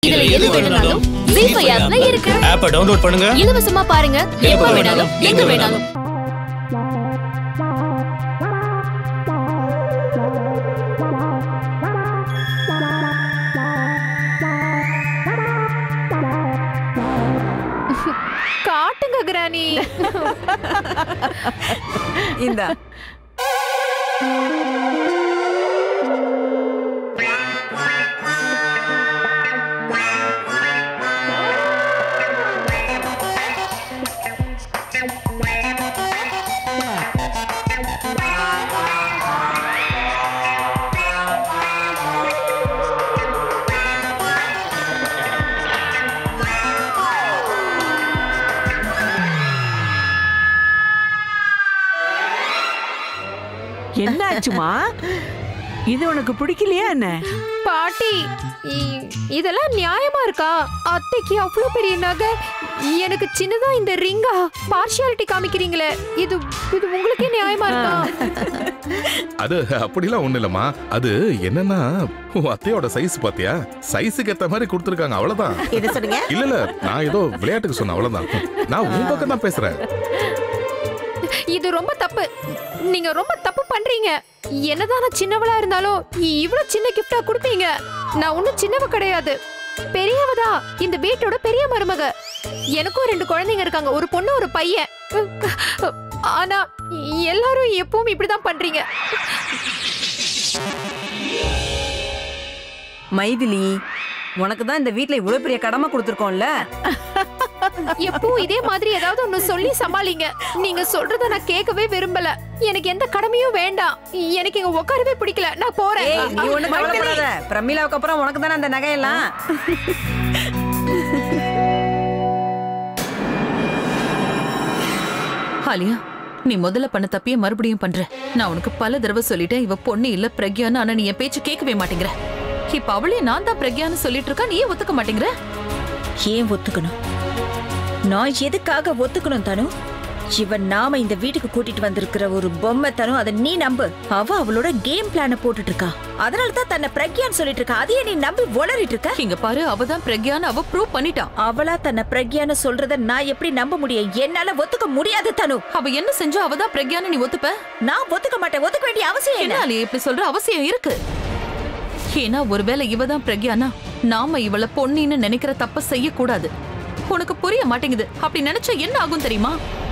இதுல எது வேணும்னாலும் ஜீஃபை ஆப்ல இருக்கு ஆப்பை டவுன்லோட் பண்ணுங்க இலவசமா பாருங்க எப்ப வேணாலும் எங்க வேணாலும் காட்டுங்க கிராணி இந்தா என்னாச்சுமா இது உனக்கு பிடிக்கலையா என்ன பாட்டி இ- இதெல்லாம் நியாயமா இருக்கா அத்தைக்கு அவ்வளவு பெரிய நகை எனக்கு சின்னதா இந்த ரிங்கா பார்ஷியாலிட்டி காமிக்கிறீங்களே இது இது உங்களுக்கே நியாயமா இருக்கா அது அப்படிலாம் ஒண்ணு இல்லம்மா அது என்னன்னா உன் அத்தையோட சைஸ் பாத்தியா சைஸுக்கு ஏத்த மாதிரி கொடுத்துருக்காங்க அவ்வளவுதான் என்ன சொன்னீங்க இல்ல இல்ல நான் ஏதோ விளையாட்டுக்கு சொன்னேன் அவ்வளவுதான் நான் உன் பக்கம் தான் பேசுறேன் இது ரொம்ப தப்பு நீங்க ரொம்ப தப்பு பண்றீங்க என்னதான் நான் சின்னவளா இருந்தாலும் இவ்வளவு சின்ன கிஃப்டா கொடுப்பீங்க நான் ஒண்ணும் சின்னவ கிடையாது பெரியவதா இந்த வீட்டோட பெரிய மருமக எனக்கும் ரெண்டு குழந்தைங்க இருக்காங்க ஒரு பொண்ணு ஒரு பையன் ஆனா எல்லாரும் எப்பவும் இப்படிதான் பண்றீங்க மைதிலி உனக்கு தான் இந்த வீட்ல இவ்வளவு பெரிய கடமை கொடுத்துருக்கோம்ல எப்பவும் இதே மாதிரி ஏதாவது ஒண்ணு சொல்லி சமாளிங்க நீங்க சொல்றத நான் கேட்கவே விரும்பல எனக்கு எந்த கடமையும் வேண்டாம் எனக்கு இங்க உட்காரவே பிடிக்கல நான் போறேன் ஏய் நீ ஒண்ணு கவலைப்படாத பிரமிளாவுக்கு அப்புறம் உனக்கு தானே அந்த நகையெல்லாம் ஆலியா நீ முதல்ல பண்ண தப்பிய மறுபடியும் பண்ற நான் உனக்கு பல தடவை சொல்லிட்டேன் இவ பொண்ணு இல்ல பிரக்யான்னு ஆனா நீ என் பேச்சு கேட்கவே மாட்டேங்கிற இப்ப அவளே நான் தான் பிரக்யான்னு சொல்லிட்டு இருக்கா நீ ஏன் ஒத்துக்க மாட்டேங்கிற ஏன் ஒத்துக்கணும் நான் எதுக்காக ஒத்துக்கணும் தனு இவன் நாம இந்த வீட்டுக்கு கூட்டிட்டு வந்திருக்கிற ஒரு பொம்மை தனு அதை நீ நம்பு அவ அவளோட கேம் பிளான போட்டுட்டு இருக்கா அதனால தான் தன்னை பிரக்யான்னு சொல்லிட்டு இருக்கா அதையே நீ நம்பி உளறிட்டு இருக்க இங்க பாரு அவ தான் பிரக்யான்னு அவ ப்ரூவ் பண்ணிட்டான் அவளா தன்னை பிரக்யான்னு சொல்றத நான் எப்படி நம்ப முடியும் என்னால ஒத்துக்க முடியாது தனு அவ என்ன செஞ்சா அவ தான் பிரக்யான்னு நீ ஒத்துப்ப நான் ஒத்துக்க மாட்டேன் ஒத்துக்க வேண்டிய அவசியம் என்ன என்ன ஆலியா இப்படி சொல்ற அவசியம் இருக்கு ஏன்னா ஒருவேளை இவ தான் பிரக்யானா நாம இவள பொன்னின்னு நினைக்கிற தப்ப செய்ய கூடாது உனக்கு புரிய மாட்டேங்குது அப்படி நினைச்சா என்ன ஆகும் தெரியுமா